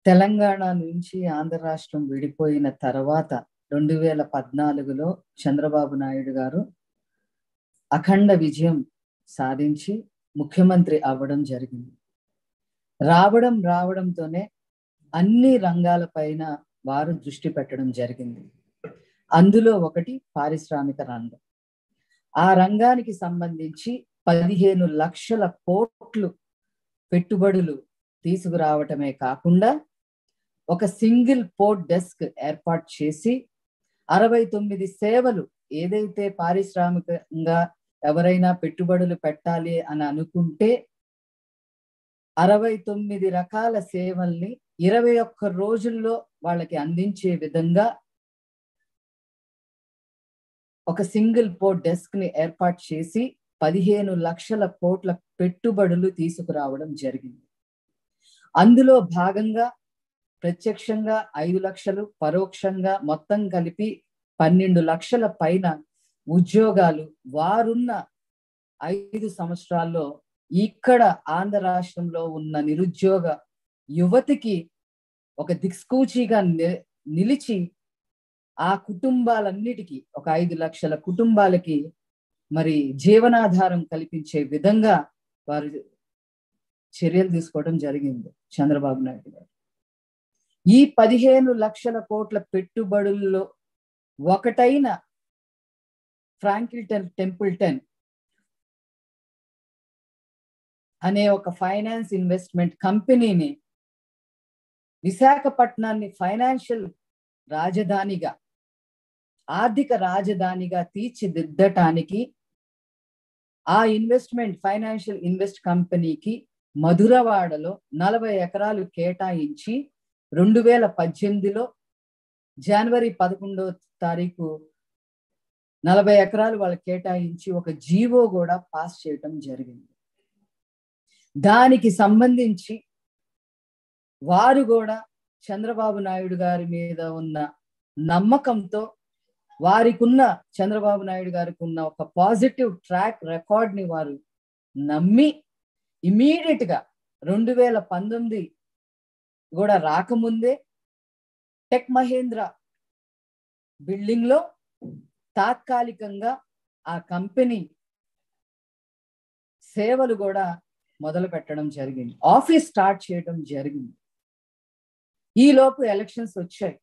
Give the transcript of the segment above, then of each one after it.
తెలంగాణ నుంచి ఆంధ్ర రాష్ట్రం విడిపోయిన తర్వాత రెండు వేల పద్నాలుగులో చంద్రబాబు నాయుడు గారు అఖండ విజయం సాధించి ముఖ్యమంత్రి అవ్వడం జరిగింది రావడం రావడంతోనే అన్ని రంగాలపైన వారు దృష్టి పెట్టడం జరిగింది అందులో ఒకటి పారిశ్రామిక రంగం ఆ రంగానికి సంబంధించి పదిహేను లక్షల కోట్లు పెట్టుబడులు తీసుకురావటమే కాకుండా ఒక సింగిల్ పోర్ట్ డెస్క్ ఏర్పాటు చేసి అరవై తొమ్మిది సేవలు ఏదైతే పారిశ్రామికంగా ఎవరైనా పెట్టుబడులు పెట్టాలి అని అనుకుంటే అరవై తొమ్మిది రకాల సేవల్ని ఇరవై ఒక్క రోజుల్లో వాళ్ళకి అందించే విధంగా ఒక సింగిల్ పోర్ట్ డెస్క్ ని ఏర్పాటు చేసి పదిహేను లక్షల కోట్ల పెట్టుబడులు తీసుకురావడం జరిగింది అందులో భాగంగా ప్రత్యక్షంగా ఐదు లక్షలు పరోక్షంగా మొత్తం కలిపి పన్నెండు లక్షల పైన ఉద్యోగాలు వారున్న ఐదు సంవత్సరాల్లో ఇక్కడ ఆంధ్ర రాష్ట్రంలో ఉన్న నిరుద్యోగ యువతికి ఒక దిక్సూచిగా నిలిచి ఆ కుటుంబాలన్నిటికీ ఒక ఐదు లక్షల కుటుంబాలకి మరి జీవనాధారం కల్పించే విధంగా వారు చర్యలు తీసుకోవడం జరిగింది చంద్రబాబు నాయుడు గారు ఈ పదిహేను లక్షల కోట్ల పెట్టుబడుల్లో ఒకటైన ఫ్రాంకిల్టన్ టెంపుల్టన్ అనే ఒక ఫైనాన్స్ ఇన్వెస్ట్మెంట్ కంపెనీని విశాఖపట్నాన్ని ఫైనాన్షియల్ రాజధానిగా ఆర్థిక రాజధానిగా తీర్చిదిద్దటానికి ఆ ఇన్వెస్ట్మెంట్ ఫైనాన్షియల్ ఇన్వెస్ట్ కంపెనీకి మధురవాడలో నలభై ఎకరాలు కేటాయించి రెండు వేల పద్దెనిమిదిలో జనవరి పదకొండో తారీఖు నలభై ఎకరాలు వాళ్ళకి కేటాయించి ఒక జీవో కూడా పాస్ చేయటం జరిగింది దానికి సంబంధించి వారు కూడా చంద్రబాబు నాయుడు గారి మీద ఉన్న నమ్మకంతో వారికి ఉన్న చంద్రబాబు నాయుడు గారికి ఉన్న ఒక పాజిటివ్ ట్రాక్ రికార్డ్ ని వారు నమ్మి ఇమీడియట్ గా రెండు వేల పంతొమ్మిది కూడా రాకముందే టెక్ మహేంద్ర బిల్డింగ్ లో తాత్కాలికంగా ఆ కంపెనీ సేవలు కూడా మొదలు పెట్టడం జరిగింది ఆఫీస్ స్టార్ట్ చేయడం జరిగింది ఈ లోపు ఎలక్షన్స్ వచ్చాయి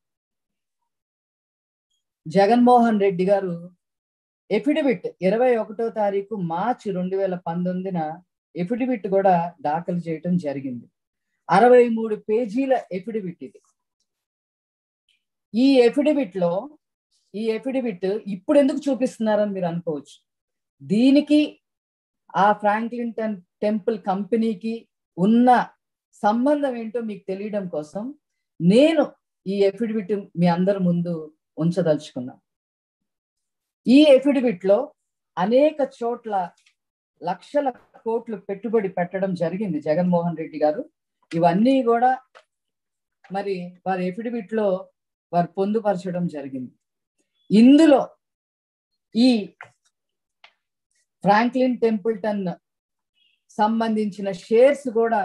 జగన్మోహన్ రెడ్డి గారు ఎఫిడవిట్ ఇరవై ఒకటో తారీఖు మార్చి రెండు వేల పంతొమ్మిదిన ఎఫిడవిట్ కూడా దాఖలు చేయటం జరిగింది అరవై మూడు పేజీల ఎఫిడవిట్ ఇది ఈ ఎఫిడవిట్ లో ఈ ఎఫిడవిట్ ఇప్పుడు ఎందుకు చూపిస్తున్నారని మీరు అనుకోవచ్చు దీనికి ఆ ఫ్రాంక్లింటన్ టెంపుల్ కంపెనీకి ఉన్న సంబంధం ఏంటో మీకు తెలియడం కోసం నేను ఈ ఎఫిడవిట్ మీ అందరి ముందు ఉంచదలుచుకున్నా ఈ ఎఫిడవిట్ లో అనేక చోట్ల లక్షల కోట్లు పెట్టుబడి పెట్టడం జరిగింది జగన్మోహన్ రెడ్డి గారు ఇవన్నీ కూడా మరి వారి ఎఫిడవిట్ లో వారు పొందుపరచడం జరిగింది ఇందులో ఈ ఫ్రాంక్లిన్ టెంపుల్టన్ సంబంధించిన షేర్స్ కూడా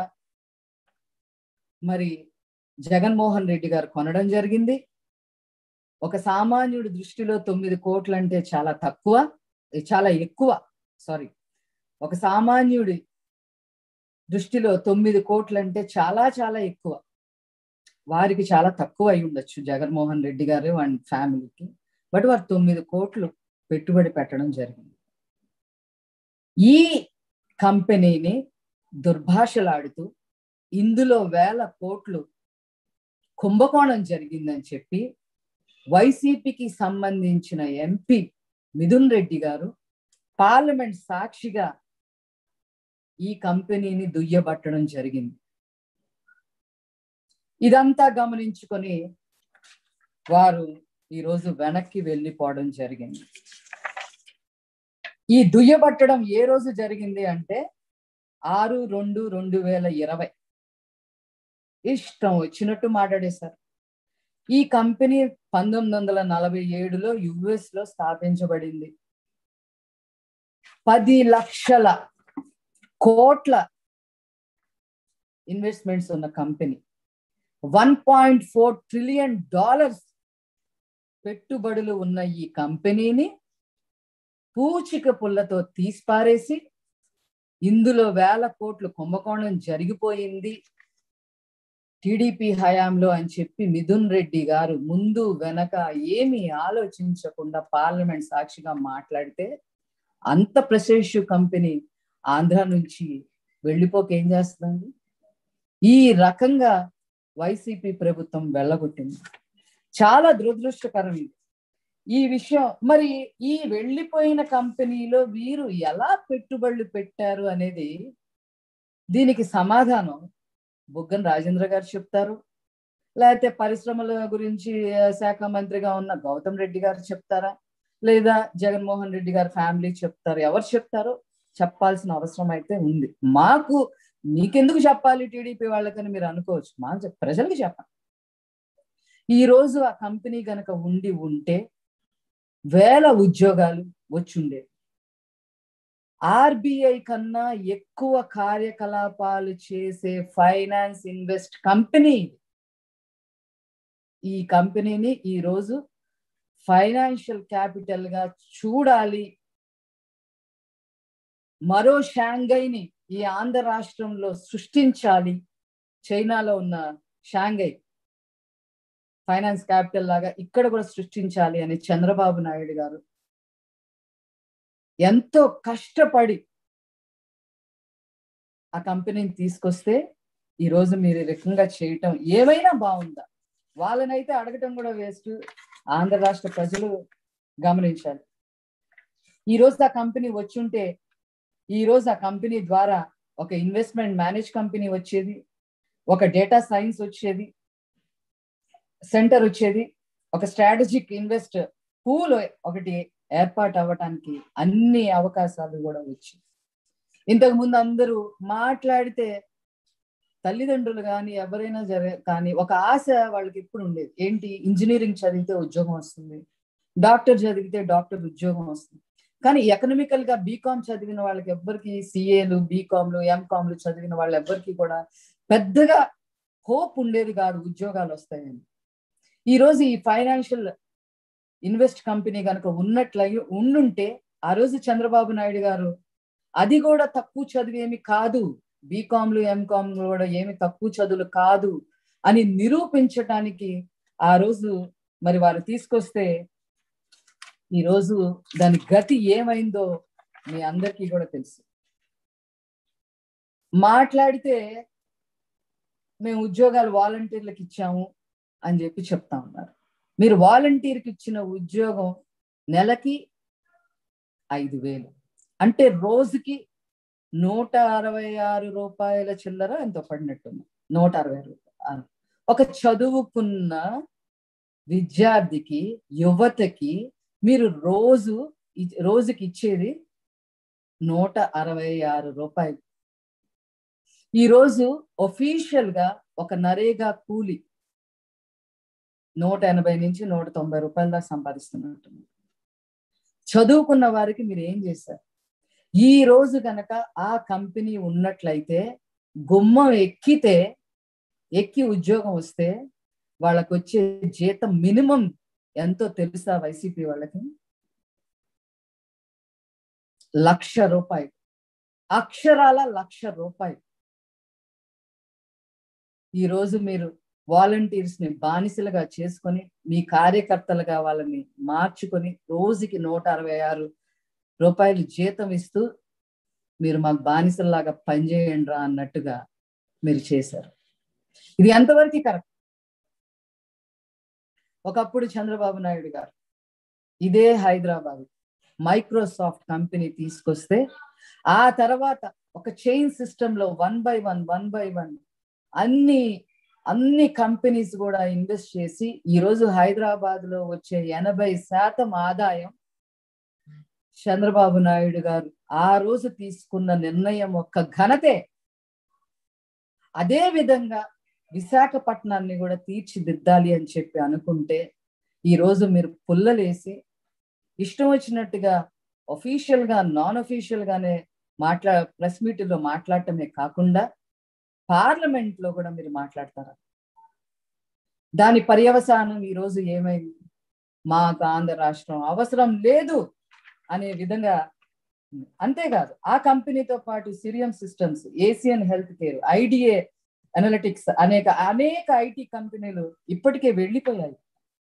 మరి జగన్మోహన్ రెడ్డి గారు కొనడం జరిగింది ఒక సామాన్యుడి దృష్టిలో తొమ్మిది కోట్లు అంటే చాలా తక్కువ చాలా ఎక్కువ సారీ ఒక సామాన్యుడి దృష్టిలో తొమ్మిది కోట్లు అంటే చాలా చాలా ఎక్కువ వారికి చాలా తక్కువ అయి ఉండొచ్చు జగన్మోహన్ రెడ్డి గారు అండ్ ఫ్యామిలీకి బట్ వారు తొమ్మిది కోట్లు పెట్టుబడి పెట్టడం జరిగింది ఈ కంపెనీని దుర్భాషలాడుతూ ఇందులో వేల కోట్లు కుంభకోణం జరిగిందని చెప్పి వైసీపీకి సంబంధించిన ఎంపీ మిథున్ రెడ్డి గారు పార్లమెంట్ సాక్షిగా ఈ కంపెనీని దుయ్యబట్టడం జరిగింది ఇదంతా గమనించుకొని వారు ఈరోజు వెనక్కి వెళ్ళిపోవడం జరిగింది ఈ దుయ్యబట్టడం ఏ రోజు జరిగింది అంటే ఆరు రెండు రెండు వేల ఇరవై ఇష్టం వచ్చినట్టు మాట్లాడేశారు ఈ కంపెనీ పంతొమ్మిది వందల నలభై ఏడులో యుఎస్ లో స్థాపించబడింది పది లక్షల కోట్ల ఇన్వెస్ట్మెంట్స్ ఉన్న company one point four trillion dollars పెట్టుబడులు ఉన్న ఈ కంపెనీని పూచిక పుల్లతో తీసిపారేసి ఇందులో వేల కోట్లు కుంభకోణం జరిగిపోయింది టీడీపీ హయాంలో అని చెప్పి మిథున్ రెడ్డి గారు ముందు వెనక ఏమీ ఆలోచించకుండా పార్లమెంట్ సాక్షిగా మాట్లాడితే అంత ప్రెసెషు కంపెనీ ఆంధ్ర నుంచి వెళ్ళిపోక ఏం చేస్తుంది ఈ రకంగా వైసీపీ ప్రభుత్వం వెళ్ళగొట్టింది చాలా దురదృష్టకరం ఇది ఈ విషయం మరి ఈ వెళ్ళిపోయిన కంపెనీలో వీరు ఎలా పెట్టుబడులు పెట్టారు అనేది దీనికి సమాధానం బుగ్గన రాజేంద్ర గారు చెప్తారు లేకపోతే పరిశ్రమల గురించి శాఖ మంత్రిగా ఉన్న గౌతమ్ రెడ్డి గారు చెప్తారా లేదా జగన్మోహన్ రెడ్డి గారి ఫ్యామిలీ చెప్తారు ఎవరు చెప్తారో చెప్పాల్సిన అవసరం అయితే ఉంది మాకు మీకెందుకు చెప్పాలి టీడీపీ వాళ్ళకని మీరు అనుకోవచ్చు మా ప్రజలకు చెప్పండి ఈ రోజు ఆ కంపెనీ గనక ఉండి ఉంటే వేల ఉద్యోగాలు వచ్చుండేవి ఆర్బిఐ కన్నా ఎక్కువ కార్యకలాపాలు చేసే ఫైనాన్స్ ఇన్వెస్ట్ కంపెనీ ఈ కంపెనీని ఈ రోజు ఫైనాన్షియల్ క్యాపిటల్ గా చూడాలి మరో షాంఘైని ఈ ఆంధ్ర రాష్ట్రంలో సృష్టించాలి చైనాలో ఉన్న షాంఘై ఫైనాన్స్ క్యాపిటల్ లాగా ఇక్కడ కూడా సృష్టించాలి అని చంద్రబాబు నాయుడు గారు ఎంతో కష్టపడి ఆ కంపెనీని తీసుకొస్తే ఈరోజు మీరు ఈ రకంగా చేయటం ఏమైనా బాగుందా వాళ్ళనైతే అడగటం కూడా వేస్ట్ ఆంధ్ర రాష్ట్ర ప్రజలు గమనించాలి ఈ రోజు ఆ కంపెనీ వచ్చుంటే ఈ రోజు ఆ కంపెనీ ద్వారా ఒక ఇన్వెస్ట్మెంట్ మేనేజ్ కంపెనీ వచ్చేది ఒక డేటా సైన్స్ వచ్చేది సెంటర్ వచ్చేది ఒక స్ట్రాటజిక్ ఇన్వెస్ట్ పూల్ ఒకటి ఏర్పాటు అవ్వటానికి అన్ని అవకాశాలు కూడా వచ్చాయి ఇంతకు ముందు అందరూ మాట్లాడితే తల్లిదండ్రులు కానీ ఎవరైనా జర కానీ ఒక ఆశ వాళ్ళకి ఎప్పుడు ఉండేది ఏంటి ఇంజనీరింగ్ చదివితే ఉద్యోగం వస్తుంది డాక్టర్ చదివితే డాక్టర్ ఉద్యోగం వస్తుంది కానీ ఎకనామికల్ గా బీకామ్ చదివిన వాళ్ళకి ఎవ్వరికి సిఏలు బీకామ్లు ఎంకామ్లు చదివిన వాళ్ళు ఎవ్వరికి కూడా పెద్దగా హోప్ ఉండేది కాదు ఉద్యోగాలు వస్తాయని ఈ రోజు ఈ ఫైనాన్షియల్ ఇన్వెస్ట్ కంపెనీ కనుక ఉన్నట్లయి ఉండుంటే ఆ రోజు చంద్రబాబు నాయుడు గారు అది కూడా తక్కువ చదువు ఏమి కాదు బీకామ్లు ఎంకామ్లు కూడా ఏమి తక్కువ చదువులు కాదు అని నిరూపించటానికి ఆ రోజు మరి వారు తీసుకొస్తే ఈ రోజు దాని గతి ఏమైందో మీ అందరికీ కూడా తెలుసు మాట్లాడితే మేము ఉద్యోగాలు వాలంటీర్లకు ఇచ్చాము అని చెప్పి చెప్తా ఉన్నారు మీరు వాలంటీర్కి ఇచ్చిన ఉద్యోగం నెలకి ఐదు వేలు అంటే రోజుకి నూట అరవై ఆరు రూపాయల చిల్లర ఎంతో పడినట్టుంది నూట అరవై రూపాయలు ఒక చదువుకున్న విద్యార్థికి యువతకి మీరు రోజు రోజుకి ఇచ్చేది నూట అరవై ఆరు రూపాయలు ఈరోజు ఒఫీషియల్ గా ఒక నరేగా కూలి నూట ఎనభై నుంచి నూట తొంభై రూపాయల దాకా సంపాదిస్తున్నట్టు చదువుకున్న వారికి మీరు ఏం చేశారు ఈ రోజు కనుక ఆ కంపెనీ ఉన్నట్లయితే గుమ్మం ఎక్కితే ఎక్కి ఉద్యోగం వస్తే వాళ్ళకు వచ్చే జీతం మినిమం ఎంతో తెలుసా వైసీపీ వాళ్ళకి లక్ష రూపాయలు అక్షరాల లక్ష రూపాయలు ఈరోజు మీరు వాలంటీర్స్ ని బానిసలుగా చేసుకొని మీ కార్యకర్తలుగా వాళ్ళని మార్చుకొని రోజుకి నూట అరవై ఆరు రూపాయలు జీతం ఇస్తూ మీరు మాకు బానిసల్లాగా పనిచేయండి రా అన్నట్టుగా మీరు చేశారు ఇది ఎంతవరకు కరెక్ట్ ఒకప్పుడు చంద్రబాబు నాయుడు గారు ఇదే హైదరాబాద్ మైక్రోసాఫ్ట్ కంపెనీ తీసుకొస్తే ఆ తర్వాత ఒక చైన్ సిస్టమ్ లో one by one one by one అన్ని అన్ని కంపెనీస్ కూడా ఇన్వెస్ట్ చేసి ఈ రోజు హైదరాబాద్ లో వచ్చే ఎనభై శాతం ఆదాయం చంద్రబాబు నాయుడు గారు ఆ రోజు తీసుకున్న నిర్ణయం ఒక్క ఘనతే అదే విధంగా విశాఖపట్నాన్ని కూడా తీర్చిదిద్దాలి అని చెప్పి అనుకుంటే ఈ రోజు మీరు పుల్లలేసి ఇష్టం వచ్చినట్టుగా ఒఫీషియల్ గా నాన్ ఒఫీషియల్ గానే మాట్లా ప్రెస్ మీట్లో మాట్లాడటమే కాకుండా పార్లమెంట్ లో కూడా మీరు మాట్లాడతారా దాని పర్యవసానం ఈరోజు ఏమైంది మాకు ఆంధ్ర రాష్ట్రం అవసరం లేదు అనే విధంగా అంతేకాదు ఆ కంపెనీతో పాటు Cerium systems Asian health care IDA analytics అనేక అనేక ఐటీ కంపెనీలు ఇప్పటికే వెళ్ళిపోయాయి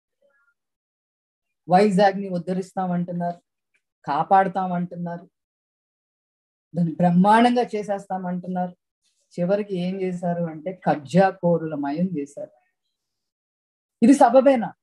వైజాగ్ ని ఉద్ధరిస్తామంటున్నారు కాపాడుతామంటున్నారు దాన్ని బ్రహ్మాండంగా చేసేస్తామంటున్నారు చివరికి ఏం చేశారు అంటే కబ్జా కోరుల మయం చేశారు ఇది సబబేనా